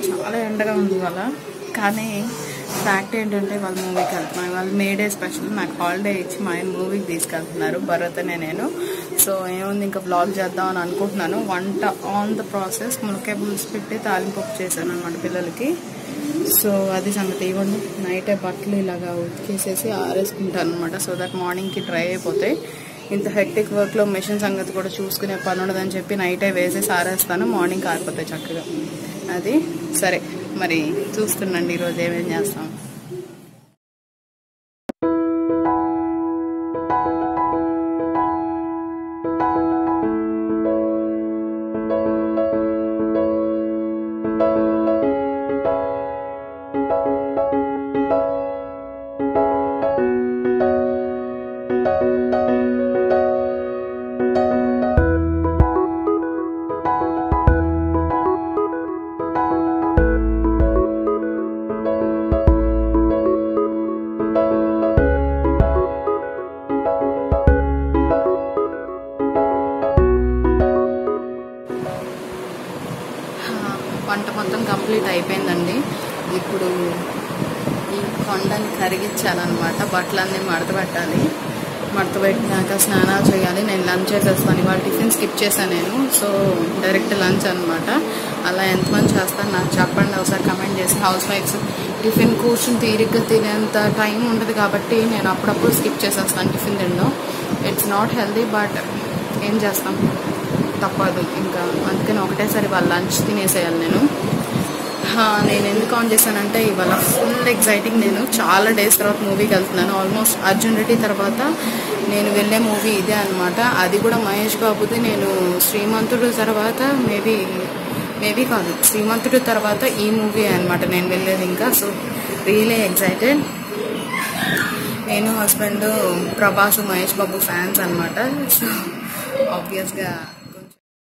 చాలా ఎండగా ఉంది ఇవాళ కానీ ఫ్యాక్ట్ ఏంటంటే వాళ్ళ మూవీకి వెళ్తున్నాం వాళ్ళు మేడే స్పెషల్ నాకు హాలిడే ఇచ్చి మా ఆయన మూవీకి తీసుకెళ్తున్నారు భరత్ అనే నేను సో ఏముంది ఇంకా బ్లాగ్ చేద్దాం అని అనుకుంటున్నాను వంట ఆన్ ద ప్రాసెస్ మునక్కాయ పులుసు పెట్టి తాలింపప్పు చేశాను అనమాట పిల్లలకి సో అది సంగతి ఇవ్వండి నైటే బట్టలు ఇలాగా ఉతికేసేసి ఆరేసుకుంటాను అనమాట సో దట్ మార్నింగ్కి డ్రై అయిపోతాయి ఇంత హెక్టిక్ వర్క్లో మెషిన్ సంగతి కూడా చూసుకునే పని ఉండదని చెప్పి నైటే వేసేసి ఆరేస్తాను మార్నింగ్ ఆరిపోతాయి చక్కగా అది సరే మరి చూస్తుండండి ఈరోజు ఏమేం చేస్తాం వంట మొత్తం కంప్లీట్ అయిపోయిందండి ఇప్పుడు ఈ కొండని కరిగించాలన్నమాట బట్టలన్నీ మడత పెట్టాలి మడత పెట్టినాక స్నానాలు చేయాలి నేను లంచ్ చేసేస్తాను ఇవాళ టిఫిన్ స్కిప్ చేశాను నేను సో డైరెక్ట్ లంచ్ అనమాట అలా ఎంతమంది చేస్తాను నాకు చెప్పండి ఒకసారి కమెంట్ చేసి హౌస్ వైఫ్స్ టిఫిన్ కూర్చుని తీరిగ్గా తినేంత టైం ఉండదు కాబట్టి నేను అప్పుడప్పుడు స్కిప్ చేసేస్తాను టిఫిన్ తినడం ఇట్స్ నాట్ హెల్దీ బట్ ఏం చేస్తాం తప్పదు ఇంకా అందుకని ఒకటేసారి వాళ్ళ లంచ్ తినేసేయాలి నేను హా, నేను ఎందుకు ఆన్ చేశానంటే ఇవాళ ఫుల్ ఎగ్జైటింగ్ నేను చాలా డేస్ తర్వాత మూవీకి వెళ్తున్నాను ఆల్మోస్ట్ అర్జున్ రెడ్డి తర్వాత నేను వెళ్ళే మూవీ ఇదే అనమాట అది కూడా మహేష్ బాబుది నేను శ్రీమంతుడు తర్వాత మేబీ మేబీ కాదు శ్రీమంతుడు తర్వాత ఈ మూవీ అనమాట నేను వెళ్ళేది ఇంకా సో రియలీ ఎగ్జైటెడ్ నేను హస్బెండ్ ప్రభాస్ మహేష్ బాబు ఫ్యాన్స్ అనమాట సో ఆబ్వియస్గా కొంచెం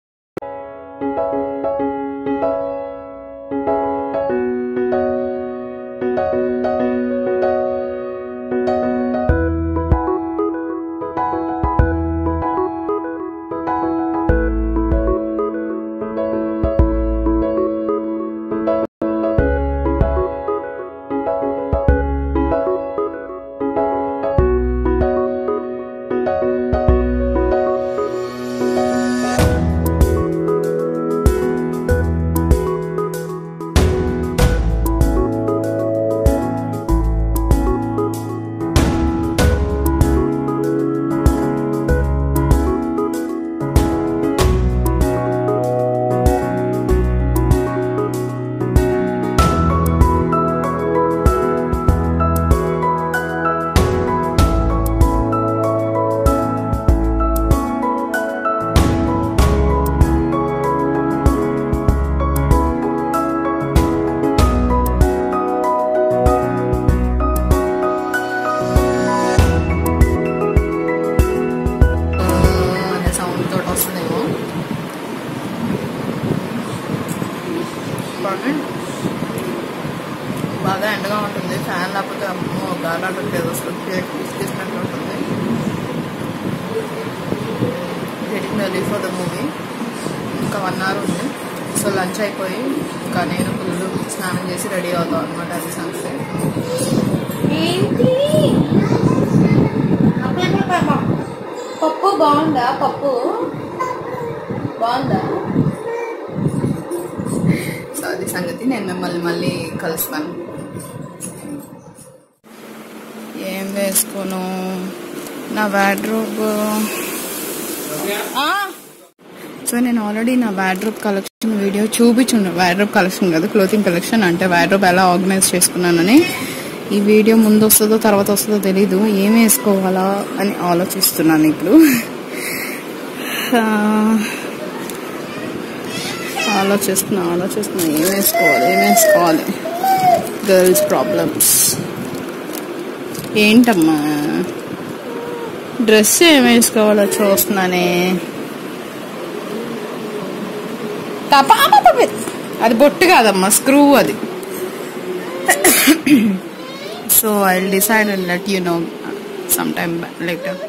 అనే సౌండ్ తోటి వస్తుందేమో కానీ బాగా ఎండగా ఉంటుంది ఫ్యాన్ లేకపోతే అమ్మో గాలాడట్లేదు అసలు తీసుకున్నట్టు ఉంటుంది getting ready for the movie ఇంకా వన్ అవర్ ఉంది సో లంచ్ అయిపోయి ఇంకా నేను ఫుల్ స్నానం చేసి రెడీ అవుతాం అనమాట అది సంగతి ఏంటి పప్పు బాగుందా పప్పు బాగుందా సో అది సంగతి నేను మిమ్మల్ని మళ్ళీ కలుస్తాను ఏం వేసుకోను నా వాడ్రోబ్ సో నేను ఆల్రెడీ నా వాడ్రోబ్ కలెక్షన్ వీడియో చూపించుండే వాడ్రోబ్ కలెక్షన్ కదా క్లోతింగ్ కలెక్షన్ అంటే వాడ్రోబ్ ఎలా ఆర్గనైజ్ చేసుకున్నానని ఈ వీడియో ముందు వస్తుందో తర్వాత వస్తుందో తెలీదు ఏం వేసుకోవాలా అని ఆలోచిస్తున్నాను ఇప్పుడు ఆ, ఆలోచిస్తున్నా ఆలోచిస్తున్నా ఏం వేసుకోవాలి ఏం వేసుకోవాలి గర్ల్స్ ప్రాబ్లమ్స్ ఏంటమ్మా డ్రెస్ ఏం వేసుకోవాలో చూస్తున్నానే తప్ప ఆ, పాప, పాప. అది బొట్టు కాదమ్మా స్క్రూ అది so I decide and let you know some time later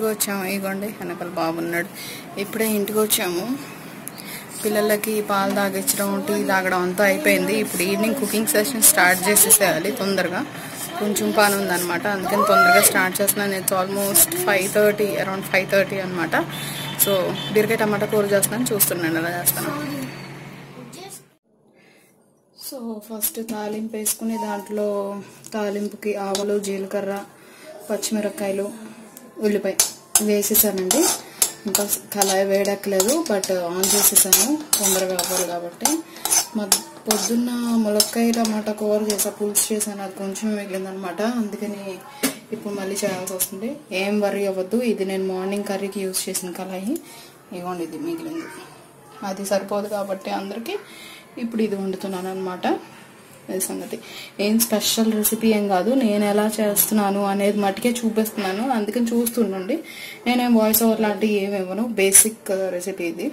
ఇంటికి వచ్చాము ఇగోండి వెనకాల బాబున్నాడు ఇప్పుడే ఇంటికి వచ్చాము పిల్లలకి పాలు తాగించడం టీ తాగడం అంతా అయిపోయింది ఇప్పుడు ఈవినింగ్ కుకింగ్ సెషన్ స్టార్ట్ చేసేసేయాలి తొందరగా కొంచెం పని ఉందన్నమాట అందుకని తొందరగా స్టార్ట్ చేస్తున్నాను it's almost five thirty around five thirty అనమాట సో బీరకాయ టమాటా కూర చేస్తున్నాను చూస్తున్నాను ఎలా చేస్తాను సో ఫస్ట్ తాలింపు వేసుకుని దాంట్లో తాలింపుకి ఆవులు జీలకర్ర పచ్చిమిరపకాయలు ఉల్లిపాయ వేసేసానండి ఇంకా కళాయి వేడెక్కలేదు బట్ ఆన్ చేసేసాను తొందరగా అవ్వాలి కాబట్టి మద్ పొద్దున్న ములక్కాయ టమాటా కూర చేసా పులుసు చేశాను అది కొంచెం మిగిలిందనమాట అందుకని ఇప్పుడు మళ్ళీ చేయాల్సి వస్తుంది ఏం వరి అవ్వద్దు ఇది నేను మార్నింగ్ కర్రీకి యూజ్ చేసిన కళాయి ఇవ్వండి ఇది మిగిలింది అది సరిపోదు కాబట్టి అందరికీ ఇప్పుడు ఇది వండుతున్నాను అనమాట అది సంగతి ఏం స్పెషల్ రెసిపీ ఏం కాదు నేను ఎలా చేస్తున్నాను అనేది మట్టుకే చూపిస్తున్నాను అందుకని చూస్తుండండి నేనేం వాయిస్ ఓవర్ లాంటివి ఏమి ఇవ్వను బేసిక్ రెసిపీ ఇది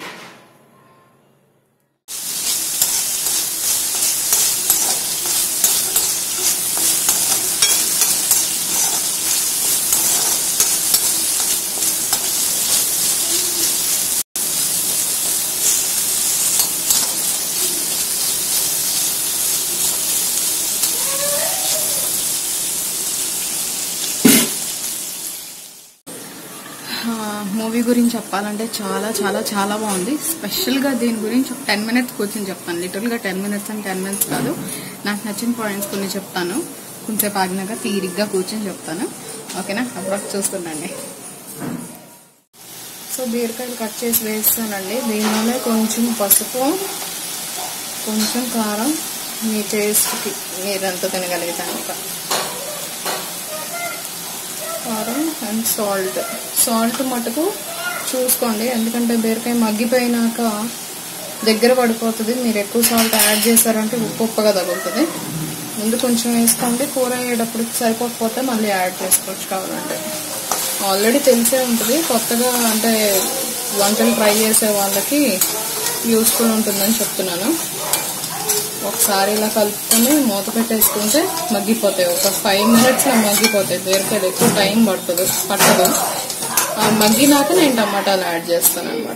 మూవీ గురించి చెప్పాలంటే చాలా చాలా చాలా బాగుంది స్పెషల్గా దీని గురించి ఒక టెన్ మినిట్స్ కూర్చొని చెప్తాను లిటరల్గా ten minutes and ten minutes కాదు నాకు నచ్చిన పాయింట్స్ కొన్ని చెప్తాను కొంచెంసేపు ఆగినాక తీరిగ్గా కూర్చొని చెప్తాను ఓకేనా అప్పుడు చూస్తుండండి సో బీరకాయలు కట్ చేసి వేస్తానండి దీనిలోనే కొంచెం పసుపు కొంచెం కారం మీ టేస్ట్కి మీరెంత తినగలిగితే అంత కారం అండ్ సాల్ట్ సాల్ట్ మటుకు చూసుకోండి ఎందుకంటే బీరకాయ మగ్గిపోయినాక దగ్గర పడిపోతుంది మీరు ఎక్కువ సాల్ట్ యాడ్ చేశారంటే ఉప్పు ఉప్పగా తగులుతుంది ముందు కొంచెం వేసుకోండి కూర అయ్యేటప్పుడు సరిపోకపోతే మళ్ళీ యాడ్ చేసుకోవచ్చు కావాలంటే ఆల్రెడీ తెలిసే ఉంటుంది కొత్తగా అంటే వంటలు ట్రై చేసే వాళ్ళకి యూస్ఫుల్ ఉంటుందని చెప్తున్నాను ఒకసారి ఇలా కలుపుకొని మూత పెట్టేసుకుంటే మగ్గిపోతాయి ఒక ఫైవ్ మినిట్స్లో మగ్గిపోతాయి బీరకాయలు ఎక్కువ టైం పడుతుంది పట్టదు ఆ మగ్గినాక నేను టమాటాలు యాడ్ చేస్తాను అనమాట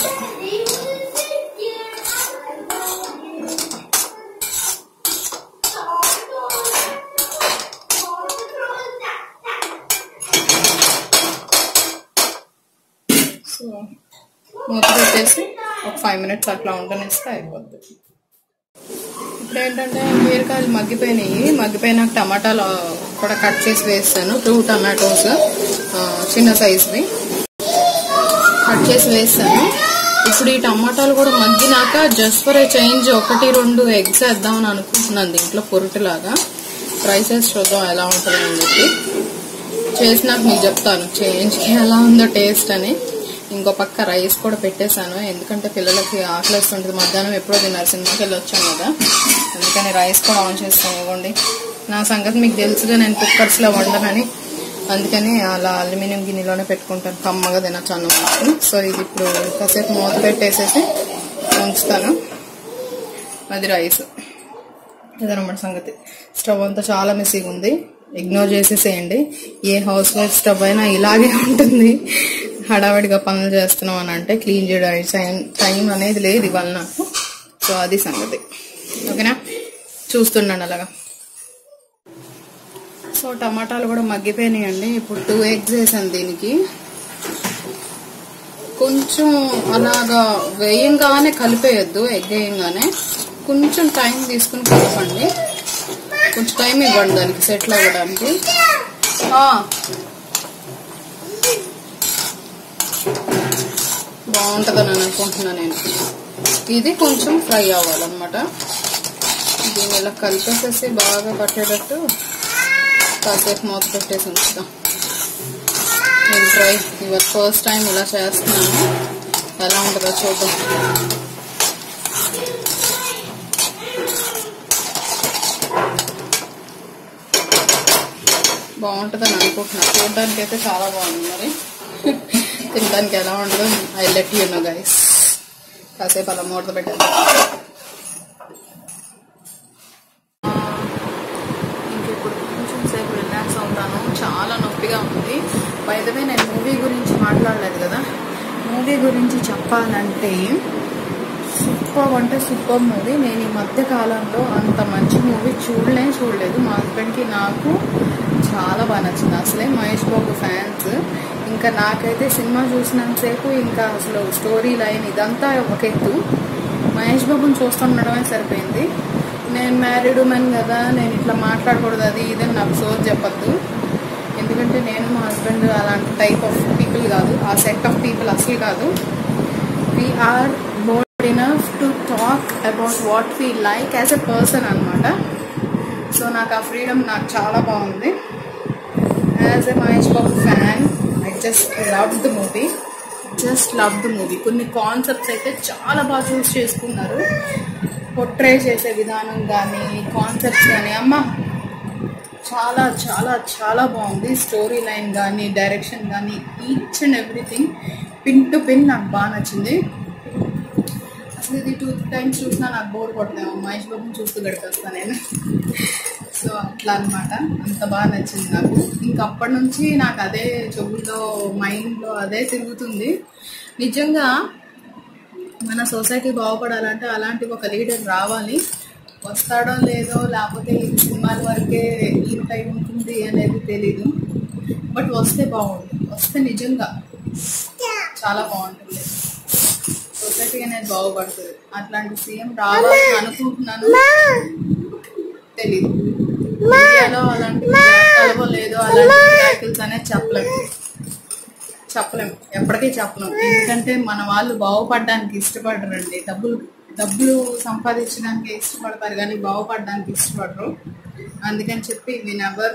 సో మూత పెట్టేసి ఒక ఫైవ్ మినిట్స్ అట్లా ఉండనిస్తే అయిపోద్ది ఇప్పుడు ఏంటంటే బీరకాయలు మగ్గిపోయినాయి మగ్గిపోయినాక టమాటాలు కూడా కట్ చేసి వేస్తాను టూ టమాటోస్ చిన్న సైజువి కట్ చేసి వేస్తాను ఇప్పుడు ఈ టమాటాలు కూడా మగ్గినాక జస్ట్ ఫర్ ఏ చేంజ్ ఒకటి రెండు ఎగ్స్ వేద్దామని అనుకుంటున్నాను దీంట్లో పొరుటులాగా ట్రై చేసి చూద్దాం ఎలా ఉంటుంది అని చెప్పి చేసినాక మీకు చెప్తాను చేంజ్ ఎలా ఉందో టేస్ట్ అని ఇంకో పక్క రైస్ కూడా పెట్టేశాను ఎందుకంటే పిల్లలకి ఆకలిస్తుంటుంది మధ్యాహ్నం ఎప్పుడో తిన్నారు సినిమాకి వెళ్ళి వచ్చాను కదా అందుకని రైస్ కూడా ఆన్ చేస్తాను ఇవ్వండి నా సంగతి మీకు తెలుసుగా నేను కుక్కర్స్లో వండనని అందుకని అలా అల్యూమినియం గిన్నెలోనే పెట్టుకుంటాను కమ్మగా తినచ్చు అన్నమాట సో ఇది ఇప్పుడు కాసేపు మూత పెట్టేసేసి ఉంచుతాను అది రైస్ ఇదనమాట సంగతి స్టవ్ అంతా చాలా మిస్సీగా ఉంది ఇగ్నోర్ చేసేసేయండి ఏ హౌస్ వైఫ్ స్టవ్ అయినా ఇలాగే ఉంటుంది హడావడిగా పనులు చేస్తున్నాం అని అంటే క్లీన్ చేయడానికి టైం టైం అనేది లేదు ఇవాళ నాకు సో అది సంగతి ఓకేనా చూస్తున్నాను అలాగా సో టమాటాలు కూడా మగ్గిపోయినాయండి ఇప్పుడు టూ ఎగ్స్ వేసాను దీనికి కొంచెం అలాగా వేయంగానే కలిపేయద్దు ఎగ్ వేయంగానే కొంచెం టైం తీసుకుని కలపండి కొంచెం టైం ఇవ్వండి దానికి సెటిల్ అవ్వడానికి ఆ. బాగుంటుందని అనుకుంటున్నా నేను ఇది కొంచెం ఫ్రై అవ్వాలన్నమాట దీన్ని ఇలా కలిపేసేసి బాగా పట్టేటట్టు కాసేపు మూత పెట్టేసి ఉంచుతాం నేను ట్రై ఇవాళ ఫస్ట్ టైం ఇలా చేస్తున్నాను ఎలా ఉంటుందో చూద్దాం బాగుంటుందని అనుకుంటున్నాను చూడడానికి అయితే చాలా బాగుంది మరి తినడానికి ఎలా ఉంటుందో I let you know guys కాసేపు అలా మూత పెట్టాను ఇంక ఇప్పుడు కొంచెం సేపు రిలాక్స్ అవుతాను చాలా నొప్పిగా ఉంది బయటమే నేను మూవీ గురించి మాట్లాడలేదు కదా మూవీ గురించి చెప్పాలంటే సూపర్ అంటే సూపర్ మూవీ నేను ఈ మధ్య కాలంలో అంత మంచి మూవీ చూడలే చూడలేదు మా హస్బెండ్కి నాకు చాలా బాగా నచ్చింది అసలే మహేష్ బాబు ఫ్యాన్స్ ఇంకా నాకైతే సినిమా చూసినంతసేపు ఇంకా అసలు స్టోరీ లైన్ ఇదంతా ఒక ఎత్తు మహేష్ బాబుని చూస్తూ ఉండడమే సరిపోయింది నేను మ్యారీడ్ ఉమెన్ కదా నేను ఇట్లా మాట్లాడకూడదు అది ఇదని నాకు సోజ్ చెప్పొద్దు ఎందుకంటే నేను మా హస్బెండ్ అలాంటి టైప్ ఆఫ్ పీపుల్ కాదు ఆ సెట్ ఆఫ్ పీపుల్ అసలు కాదు we are bold enough to talk about what we like as a person అనమాట సో నాకు ఆ ఫ్రీడమ్ నాకు చాలా బాగుంది as a Mahesh Babu fan I just love the movie just love the movie కొన్ని కాన్సెప్ట్స్ అయితే చాలా బాగా చూస్ చేసుకున్నారు పొట్రే చేసే విధానం కానీ కాన్సెప్ట్స్ కానీ అమ్మ చాలా చాలా చాలా బాగుంది స్టోరీ లైన్ కానీ డైరెక్షన్ కానీ each and everything pin to pin నాకు బాగా నచ్చింది అసలు ఇది టూ టైమ్స్ చూసినా నాకు బోర్ కొట్టలేము మహేష్ బాబుని చూస్తూ గడిపేస్తాను నేను సో అట్లా అనమాట అంత బాగా నచ్చింది నాకు ఇంక అప్పటి నుంచి నాకు అదే చెవుల్లో మైండ్లో అదే తిరుగుతుంది నిజంగా మన సొసైటీ బాగుపడాలంటే అలాంటి ఒక లీడర్ రావాలి వస్తాడో లేదో లేకపోతే ఈ సినిమాల వరకే ఈ టైం ఉంటుంది అనేది తెలీదు బట్ వస్తే బాగుంటుంది వస్తే నిజంగా చాలా బాగుంటుంది సొసైటీ అనేది బాగుపడుతుంది అట్లాంటి సీఎం రావాలని అనుకుంటున్నాను తెలీదు ఇండియాలో అలాంటి జరగాలో లేదో అలాంటి మిరాకిల్స్ అనేది చెప్పలేము చెప్పలేము ఎప్పటికీ చెప్పలేము ఎందుకంటే మన వాళ్ళు బాగుపడడానికి ఇష్టపడరండి డబ్బులు డబ్బులు సంపాదించడానికి ఇష్టపడతారు కానీ బాగుపడడానికి ఇష్టపడరు అందుకని చెప్పి we never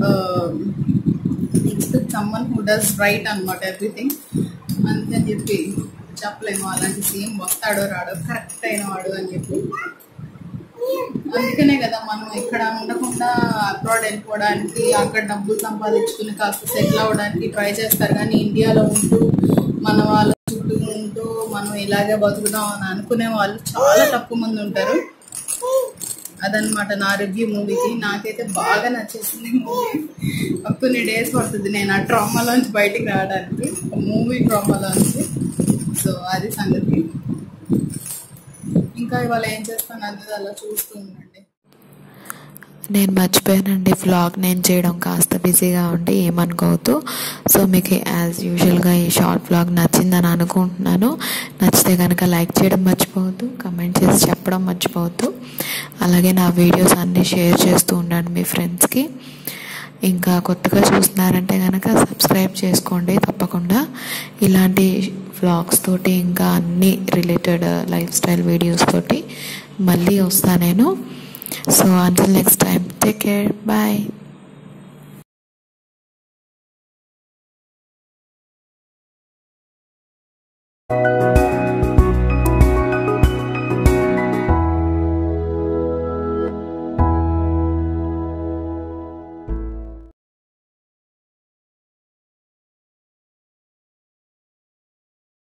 expect someone who does right అనమాట ఎవ్రీథింగ్ అందుకని చెప్పి చెప్పలేము అలాంటి సీఎం వస్తాడో రాడో కరెక్ట్ అయిన వాడు అని చెప్పి అందుకనే కదా మనం ఇక్కడ ఉండకుండా అబ్రాడ్ వెళ్ళిపోవడానికి అక్కడ డబ్బులు సంపాదించుకుని కాస్త సెటిల్ అవ్వడానికి ట్రై చేస్తారు కానీ ఇండియాలో ఉంటూ మన వాళ్ళ చుట్టూ ఉంటూ మనం ఇలాగే బతుకుదాం అని అనుకునే వాళ్ళు చాలా తక్కువ మంది ఉంటారు అదనమాట నా రివ్యూ మూవీకి నాకైతే బాగా నచ్చేసింది మూవీ కొన్ని డేస్ పడుతుంది నేను ఆ ట్రామాలోంచి బయటికి రావడానికి మూవీ ట్రామాలోంచి సో అది సంగతి ఇంకా ఇవాళ ఏం చేస్తాను అది అలా చూస్తూ ఉండండి నేను మర్చిపోయానండి వ్లాగ్ నేను చేయడం కాస్త బిజీగా ఉండి ఏమనుకోవద్దు సో మీకు యాజ్ యూజువల్గా ఈ షార్ట్ వ్లాగ్ నచ్చిందని అనుకుంటున్నాను నచ్చితే కనుక లైక్ చేయడం మర్చిపోవద్దు కమెంట్ చేసి చెప్పడం మర్చిపోవద్దు అలాగే నా వీడియోస్ అన్నీ షేర్ చేస్తూ ఉండండి మీ ఫ్రెండ్స్కి ఇంకా కొత్తగా చూస్తున్నారంటే కనుక సబ్స్క్రైబ్ చేసుకోండి తప్పకుండా ఇలాంటి వ్లాగ్స్ తోటి ఇంకా అన్ని రిలేటెడ్ లైఫ్ స్టైల్ వీడియోస్ తోటి మళ్ళీ వస్తా నేను so until next time take care bye